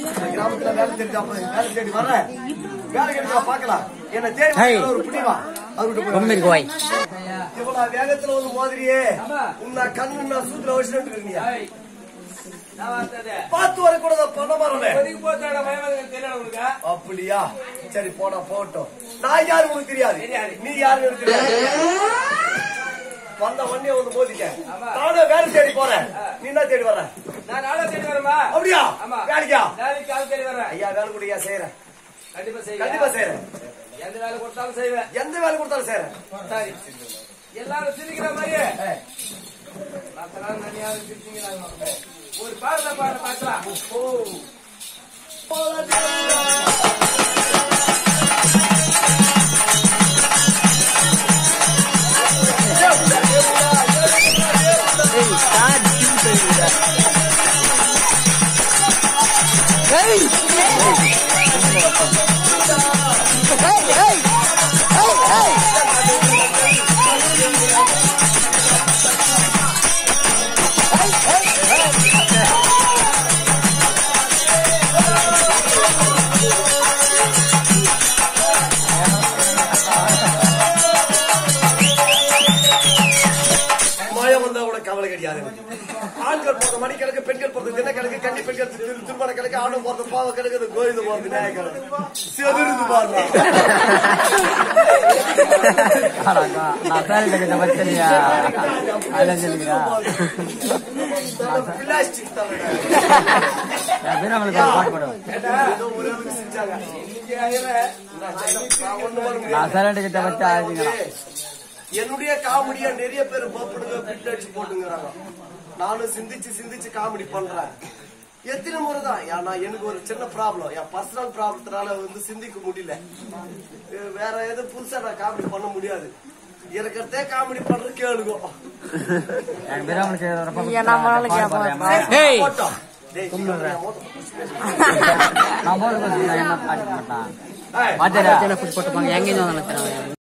இந்த கிராமத்துல வேலை தெரிஞ்சா போய் வேலை தேடி வரேன் வேலை கிடைச்சா பாக்கலாம் என்ன தேடி ஹேய். வந்தா ஒரு புடிவா அவர்கிட்ட போய் ரொம்ப கோய் இவ்வளவு வேகத்துல வந்து மோதிரியே உன்னை கண்ணு நான் சூத்துல வச்சுட்டு இருக்கீங்க பார்த்து வர கூட பண்ண மாறேன் அப்படியா சரி போடா போட்டோம் நான் யாரு உனக்கு தெரியாது நீ யாரு எனக்கு தெரியாது வந்த உடனே வந்து மோதிட்டேன் நானும் வேலை தேடி போறேன் நீ என்ன தேடி வர நான் நாளை தேடி வரேன்பா. அப்படியா ஆமா. வேலைக்கா நாளைக்கு ஆள் தேடி வரேன். ஐயா வேலை கூடியா செய்யறேன் கண்டிப்பா செய்வேன். கண்டிப்பா செய்யறேன் எந்த வேலை கொடுத்தாலும் செய்வேன் எந்த வேலை கொடுத்தாலும் செய்யறேன் சரி எல்லாரும் சிரிக்கிற மாதிரியே மத்த நாள் நனியாவது சிரிச்சீங்களா ஒரு பாடல பாட பார்க்கலாம் மழை வந்தா கூட கவலை கிடையாது எனக்கு. ஆண்கள் போறது மணி கிழக்கு பெண்கள் போறது தின கிழக்கு கன்னி பெண்கள் திரு- திருமண கிழக்கு ஆணும் போறது பாவ கிழக்கு இது கோயிந்து போறது நியாய கிழக்கு செதுருந்து பாருங்க நான் சாரி கிட்ட பச்சனியா அதான் சொல்லுங்க பிளாஸ்டிக் தான் நம்மளுக்கு ஒரு பாட்டு போடுவோம் ஏதோ ஒரு அளவுக்கு செஞ்சாங்க இங்க ஆயிரம் நான் ஒண்ணும் பண்ண முடியாது. நான் சாரி கிட்ட வச்சு ஆச்சுங்களா என்னுடைய காமெடியா நிறைய பேர் பப்படுங்க பிட் அடிச்சு போட்டுங்கிறாங்க நானும் சிந்திச்சு சிந்திச்சு காமெடி பண்றேன் எத்தனை முறை தான் ஏன்னா எனக்கு ஒரு சின்ன ப்ராப்ளம் என் பர்சனல் ப்ராப்ளத்தினால வந்து சிந்திக்க முடியல அஹ் வேற எதுவும் புதுசா நான் காமெடி பண்ண முடியாது இருக்கிறதே காமெடி பண்றது கேளுங்க என் பேர் அவனுக்கு ரொம்ப ஏய். போட்டோம். டேய், சீக்கிரம் மோத்த புடிச்சு பேசு. நான் போல என்ன பாட்டு மாட்டான் ஏய். பாத்தேரா போட்டு போட்டுப்பாங்க எங்கேயும்